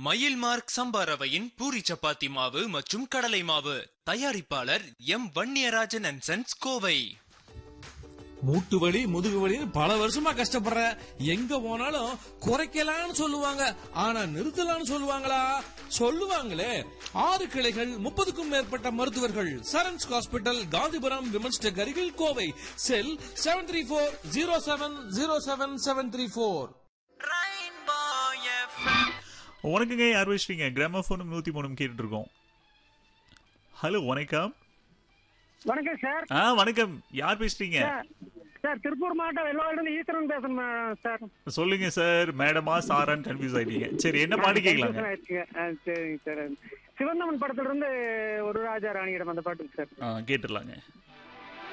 மயில் மார்க் சம்பா ரவையின் பூரி சப்பாத்தி மாவு மற்றும் கடலை மாவு தயாரிப்பாளர் M Vanniyarajan and sons Kovai மூட்டு வலி முதுகு வலின்னு பல வருஷமா கஷ்டப்படுற எங்க போனாலும் குறைக்கலாம்னு சொல்லுவாங்க ஆனா நிறுத்தலாம்னு சொல்லுவாங்களா சொல்லுவாங்களே ஆறு கிளைகள் முப்பதுக்கும் மேற்பட்ட மருத்துவர்கள் Sarans hospital Gandhipuram women's tech அருகில் Kovai cell seven three four zero seven zero seven seven three four வணக்கங்க யார் பேசுறீங்க கிராமபோனும் நூத்தி மூணும் கேட்டுட்டு இருக்கோம் ஹலோ வணக்கம் வணக்கம் சார் ஆ வணக்கம் யார் பேசுறீங்க சார் சார் திருப்பூர் மாவட்டம் வெள்ளவாடிலிருந்து ஈஸ்வரன் பேசுறேன் சார் சொல்லுங்க சார் மேடமா சாரான்னு கன்ஃபியூஸ் ஆயிட்டீங்க சரி என்ன பாட்டு கேட்கலாங்க ஆயிடுச்சுங்க. ஆ, சரிங்க சார் சிவந்தமன் படத்துல இருந்து ஒரு ராஜா ராணியிடம் அந்த பாட்டுக்கு சார் ஆ கேட்டுடலாங்க